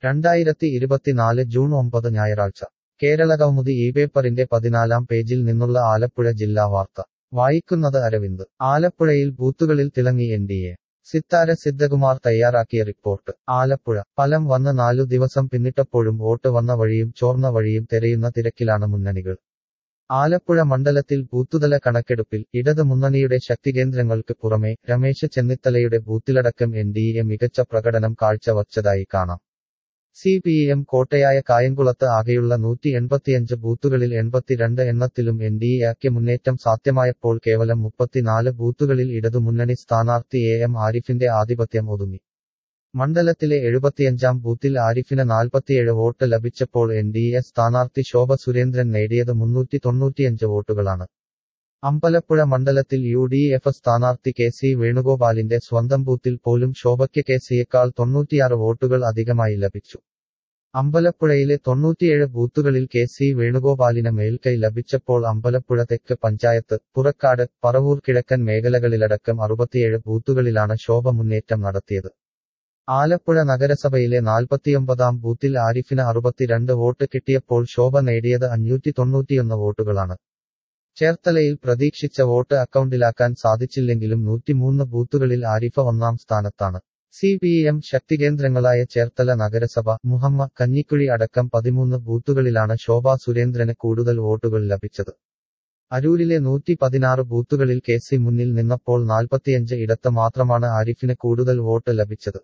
രണ്ടായിരത്തി ഇരുപത്തിനാല് ജൂൺ ഒമ്പത് ഞായറാഴ്ച കേരളകൗമുദി ഈ പേപ്പറിന്റെ പതിനാലാം പേജിൽ നിന്നുള്ള ആലപ്പുഴ ജില്ലാ വാർത്ത വായിക്കുന്നത് അരവിന്ദ് ആലപ്പുഴയിൽ ബൂത്തുകളിൽ തിളങ്ങി N D A Sithara Sidhakumar തയ്യാറാക്കിയ റിപ്പോർട്ട് ആലപ്പുഴ ഫലം വന്ന് നാലു ദിവസം പിന്നിട്ടപ്പോഴും വോട്ട് വന്ന വഴിയും ചോർന്ന വഴിയും തെരയുന്ന തിരക്കിലാണ് മുന്നണികൾ ആലപ്പുഴ മണ്ഡലത്തിൽ ബൂത്തുതല കണക്കെടുപ്പിൽ ഇടത് മുന്നണിയുടെ ശക്തികേന്ദ്രങ്ങൾക്ക് പുറമെ രമേശ് ചെന്നിത്തലയുടെ ബൂത്തിലടക്കം എൻ ഡി എ മികച്ച പ്രകടനം കാഴ്ചവച്ചതായി കാണാം സി പി എം കോട്ടയായ കായംകുളത്ത് ആകെയുള്ള നൂറ്റി എൺപത്തിയഞ്ച് ബൂത്തുകളിൽ എൺപത്തിരണ്ട് എണ്ണത്തിലും എൻ ഡി എക്ക് മുന്നേറ്റം സാധ്യമായപ്പോൾ കേവലം മുപ്പത്തിനാല് ബൂത്തുകളിൽ ഇടതുമുന്നണി സ്ഥാനാർത്ഥി എ എം ആരിഫിന്റെ ആധിപത്യം ഒതുങ്ങി മണ്ഡലത്തിലെ എഴുപത്തിയഞ്ചാം ബൂത്തിൽ ആരിഫിന് നാൽപ്പത്തിയേഴ് വോട്ട് ലഭിച്ചപ്പോൾ എൻ ഡി എ സ്ഥാനാർത്ഥി ശോഭ സുരേന്ദ്രൻ നേടിയത് മുന്നൂറ്റി തൊണ്ണൂറ്റിയഞ്ച് വോട്ടുകളാണ് അമ്പലപ്പുഴ മണ്ഡലത്തിൽ യു ഡി എഫ് സ്ഥാനാർത്ഥി കെ സി വേണുഗോപാലിന്റെ സ്വന്തം ബൂത്തിൽ പോലും ശോഭയ്ക്ക് കെ സിയേക്കാൾ തൊണ്ണൂറ്റിയാറ് വോട്ടുകൾ അധികമായി ലഭിച്ചു അമ്പലപ്പുഴയിലെ തൊണ്ണൂറ്റിയേഴ് ബൂത്തുകളിൽ കെ സി വേണുഗോപാലിന് മേൽക്കൈ ലഭിച്ചപ്പോൾ അമ്പലപ്പുഴ തെക്ക് പഞ്ചായത്ത് പുറക്കാട് പറവൂർ കിഴക്കൻ മേഖലകളിലടക്കം അറുപത്തിയേഴ് ബൂത്തുകളിലാണ് ശോഭ മുന്നേറ്റം നടത്തിയത് ആലപ്പുഴ നഗരസഭയിലെ നാൽപ്പത്തിയൊമ്പതാം ബൂത്തിൽ ആരിഫിന് അറുപത്തിരണ്ട് വോട്ട് കിട്ടിയപ്പോൾ ശോഭ നേടിയത് അഞ്ഞൂറ്റി തൊണ്ണൂറ്റിയൊന്ന് വോട്ടുകളാണ് ചേർത്തലയിൽ പ്രതീക്ഷിച്ച വോട്ട് അക്കൗണ്ടിലാക്കാൻ സാധിച്ചില്ലെങ്കിലും നൂറ്റിമൂന്ന് ബൂത്തുകളിൽ ആരിഫ ഒന്നാം സ്ഥാനത്താണ് സി പി എം ശക്തികേന്ദ്രങ്ങളായ ചേർത്തല നഗരസഭ മുഹമ്മ കഞ്ഞിക്കുഴി അടക്കം പതിമൂന്ന് ബൂത്തുകളിലാണ് ശോഭാ സുരേന്ദ്രന് കൂടുതൽ വോട്ടുകൾ ലഭിച്ചത് അരൂരിലെ നൂറ്റി പതിനാറ് ബൂത്തുകളിൽ കെ സി മുന്നിൽ നിന്നപ്പോൾ നാൽപ്പത്തിയഞ്ച് ഇടത്ത് മാത്രമാണ് ആരിഫിന് കൂടുതൽ വോട്ട് ലഭിച്ചത്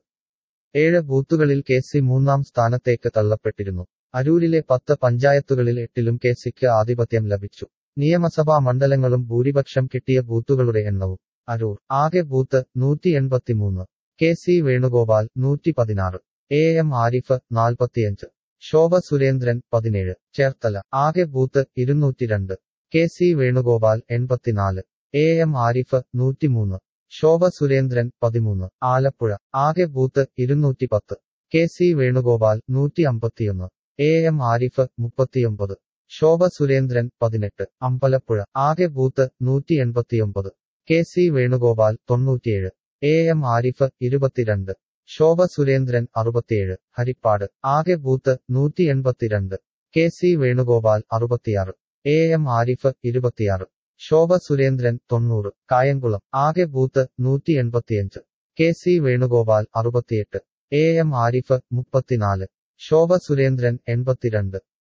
ഏഴ് ബൂത്തുകളിൽ കെ സി മൂന്നാം സ്ഥാനത്തേക്ക് തള്ളപ്പെട്ടിരുന്നു അരൂരിലെ പത്ത് പഞ്ചായത്തുകളിൽ എട്ടിലും കെ സിക്ക് ആധിപത്യം ലഭിച്ചു നിയമസഭാ മണ്ഡലങ്ങളും ഭൂരിപക്ഷം കിട്ടിയ ബൂത്തുകളുടെ എണ്ണവും അരൂർ ആകെ ബൂത്ത് നൂറ്റി എൺപത്തിമൂന്ന് കെ സി വേണുഗോപാൽ നൂറ്റി പതിനാറ് എ എം ആരിഫ് നാൽപ്പത്തിയഞ്ച് ശോഭ സുരേന്ദ്രൻ പതിനേഴ് ചേർത്തല ആകെ ബൂത്ത് ഇരുന്നൂറ്റിരണ്ട് കെ സി വേണുഗോപാൽ എൺപത്തിനാല് എ എം ആരിഫ് നൂറ്റിമൂന്ന് ശോഭ സുരേന്ദ്രൻ പതിമൂന്ന് ആലപ്പുഴ ആകെ ബൂത്ത് ഇരുന്നൂറ്റി പത്ത് കെ സി വേണുഗോപാൽ നൂറ്റി അമ്പത്തിയൊന്ന് എ എം ആരിഫ് മുപ്പത്തിയൊമ്പത് ശോഭ സുരേന്ദ്രൻ പതിനെട്ട് അമ്പലപ്പുഴ ആകെ ബൂത്ത് നൂറ്റി എൺപത്തിയൊമ്പത് കെ സി വേണുഗോപാൽ തൊണ്ണൂറ്റിയേഴ് എ എം ആരിഫ് ഇരുപത്തിരണ്ട് ശോഭ സുരേന്ദ്രൻ അറുപത്തിയേഴ് ഹരിപ്പാട് ആകെ ബൂത്ത് നൂറ്റി എൺപത്തിരണ്ട് കെ സി വേണുഗോപാൽ അറുപത്തിയാറ് എ എം ആരിഫ് ഇരുപത്തിയാറ് ശോഭ സുരേന്ദ്രൻ തൊണ്ണൂറ് കായംകുളം ആകെ ബൂത്ത് നൂറ്റി എൺപത്തിയഞ്ച് കെ സി വേണുഗോപാൽ അറുപത്തിയെട്ട് എ എം ആരിഫ് മുപ്പത്തിനാല് ശോഭ സുരേന്ദ്രൻ എൺപത്തിരണ്ട്